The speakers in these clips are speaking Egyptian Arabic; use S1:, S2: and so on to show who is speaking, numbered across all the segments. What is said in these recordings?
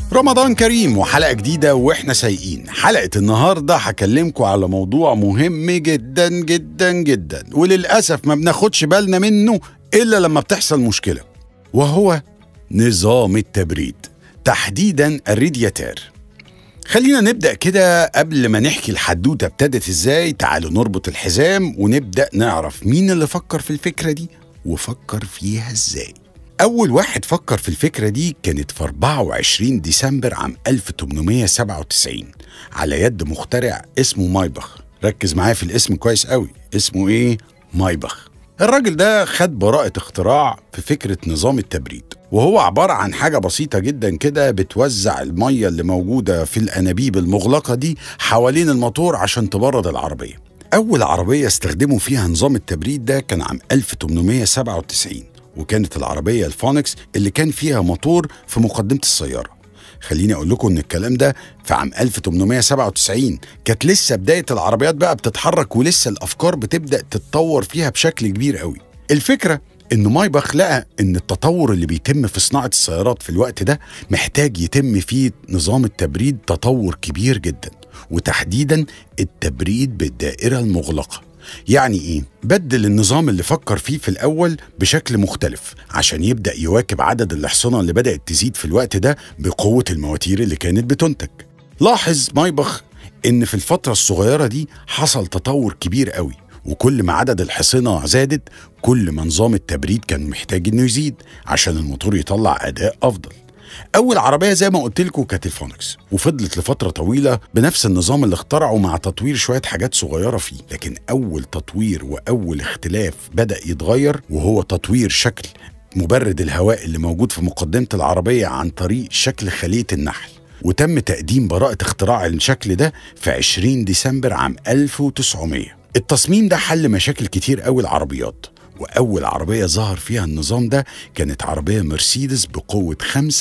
S1: رمضان كريم وحلقة جديدة واحنا سايقين حلقة النهاردة هكلمكم على موضوع مهم جدا جدا جدا وللأسف ما بناخدش بالنا منه إلا لما بتحصل مشكلة وهو نظام التبريد تحديدا الريدياتير خلينا نبدأ كده قبل ما نحكي الحدوتة ابتدت ازاي تعالوا نربط الحزام ونبدأ نعرف مين اللي فكر في الفكرة دي وفكر فيها ازاي أول واحد فكر في الفكرة دي كانت في 24 ديسمبر عام 1897 على يد مخترع اسمه مايبخ ركز معايا في الاسم كويس قوي اسمه ايه؟ مايبخ الراجل ده خد براءة اختراع في فكرة نظام التبريد وهو عبارة عن حاجة بسيطة جدا كده بتوزع المية اللي موجودة في الأنابيب المغلقة دي حوالين الموتور عشان تبرد العربية أول عربية استخدموا فيها نظام التبريد ده كان عام 1897 وكانت العربية الفونكس اللي كان فيها موتور في مقدمة السيارة خليني أقول لكم إن الكلام ده في عام 1897 كانت لسه بداية العربيات بقى بتتحرك ولسه الأفكار بتبدأ تتطور فيها بشكل كبير قوي الفكرة إن مايبخ لقى إن التطور اللي بيتم في صناعة السيارات في الوقت ده محتاج يتم فيه نظام التبريد تطور كبير جدا وتحديدا التبريد بالدائرة المغلقة يعني ايه؟ بدل النظام اللي فكر فيه في الاول بشكل مختلف عشان يبدا يواكب عدد الاحصنه اللي بدات تزيد في الوقت ده بقوه المواتير اللي كانت بتنتج. لاحظ مايبخ ان في الفتره الصغيره دي حصل تطور كبير قوي وكل ما عدد الحصنه زادت كل ما نظام التبريد كان محتاج انه يزيد عشان الموتور يطلع اداء افضل. أول عربية زي ما قلت لكم كانت الفونكس وفضلت لفترة طويلة بنفس النظام اللي اخترعه مع تطوير شوية حاجات صغيرة فيه لكن أول تطوير وأول اختلاف بدأ يتغير وهو تطوير شكل مبرد الهواء اللي موجود في مقدمة العربية عن طريق شكل خلية النحل وتم تقديم براءة اختراع الشكل ده في 20 ديسمبر عام 1900 التصميم ده حل مشاكل كتير قوي العربيات وأول عربية ظهر فيها النظام ده كانت عربية مرسيدس بقوة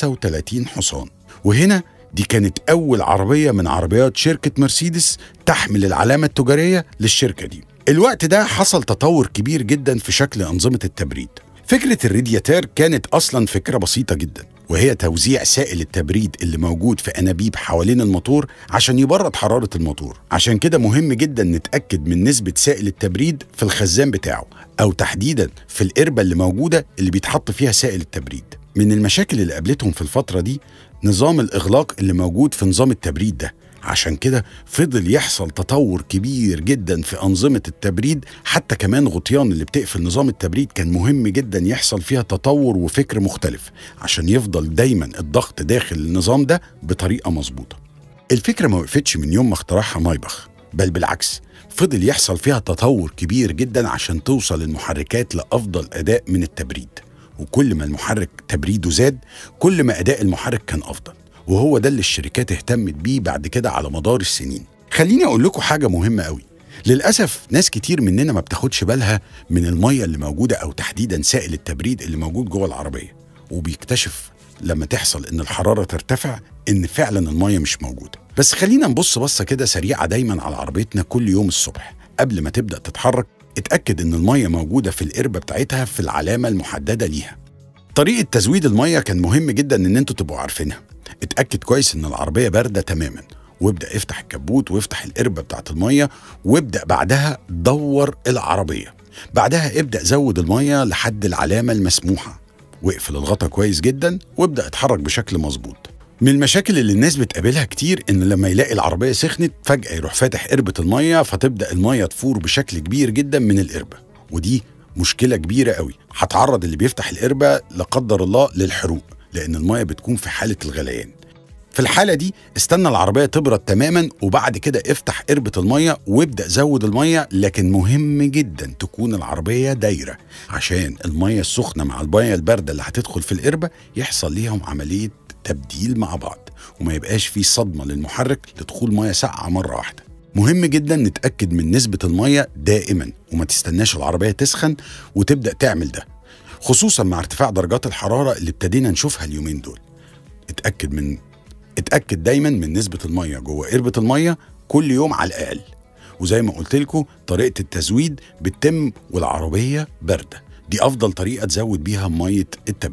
S1: 35 حصان وهنا دي كانت أول عربية من عربيات شركة مرسيدس تحمل العلامة التجارية للشركة دي الوقت ده حصل تطور كبير جدا في شكل أنظمة التبريد فكرة الرادياتير كانت أصلا فكرة بسيطة جدا وهي توزيع سائل التبريد اللي موجود في أنابيب حوالين الموتور عشان يبرد حرارة الموتور عشان كده مهم جدا نتأكد من نسبة سائل التبريد في الخزان بتاعه أو تحديدا في القربة اللي موجودة اللي بيتحط فيها سائل التبريد من المشاكل اللي قابلتهم في الفترة دي نظام الإغلاق اللي موجود في نظام التبريد ده عشان كده فضل يحصل تطور كبير جدا في أنظمة التبريد حتى كمان غطيان اللي بتقفل نظام التبريد كان مهم جدا يحصل فيها تطور وفكر مختلف عشان يفضل دايما الضغط داخل النظام ده بطريقة مظبوطة الفكرة ما وقفتش من يوم ما اخترعها مايبخ بل بالعكس فضل يحصل فيها تطور كبير جدا عشان توصل المحركات لأفضل أداء من التبريد وكل ما المحرك تبريده زاد كل ما أداء المحرك كان أفضل وهو ده اللي الشركات اهتمت بيه بعد كده على مدار السنين خليني اقول لكم حاجه مهمه قوي للاسف ناس كتير مننا ما بتاخدش بالها من الميه اللي موجوده او تحديدا سائل التبريد اللي موجود جوه العربيه وبيكتشف لما تحصل ان الحراره ترتفع ان فعلا الميه مش موجوده بس خلينا نبص بصه كده سريعه دايما على عربيتنا كل يوم الصبح قبل ما تبدا تتحرك اتاكد ان الميه موجوده في القربه بتاعتها في العلامه المحدده ليها طريقه تزويد الميه كان مهم جدا ان انتوا تبقوا عارفينها اتاكد كويس ان العربيه بارده تماما وابدا افتح الكبوت وافتح القربه بتاعت الميه وابدا بعدها دور العربيه بعدها ابدا زود الميه لحد العلامه المسموحه واقفل الغطا كويس جدا وابدا اتحرك بشكل مظبوط من المشاكل اللي الناس بتقابلها كتير ان لما يلاقي العربيه سخنت فجاه يروح فاتح قربه الميه فتبدا الميه تفور بشكل كبير جدا من القربه ودي مشكله كبيره قوي هتعرض اللي بيفتح القربه لا قدر الله للحروق لان الميه بتكون في حاله الغليان في الحالة دي استنى العربية تبرد تماما وبعد كده افتح قربة المية وابدأ زود المية لكن مهم جدا تكون العربية دايرة عشان المية السخنة مع المية الباردة اللي هتدخل في القربة يحصل ليهم عملية تبديل مع بعض وما يبقاش في صدمة للمحرك لدخول مية ساقعة مرة واحدة مهم جدا نتأكد من نسبة المية دائما وما تستناش العربية تسخن وتبدأ تعمل ده خصوصا مع ارتفاع درجات الحرارة اللي ابتدينا نشوفها اليومين دول اتأكد من اتأكد دايما من نسبة المية جوه قربة المية كل يوم على الأقل وزي ما قلت لكم طريقة التزويد بتتم والعربية باردة دي أفضل طريقة تزود بيها مية التبريد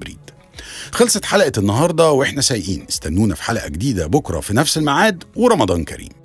S1: خلصت حلقة النهاردة واحنا سايقين استنونا في حلقة جديدة بكرة في نفس الميعاد ورمضان كريم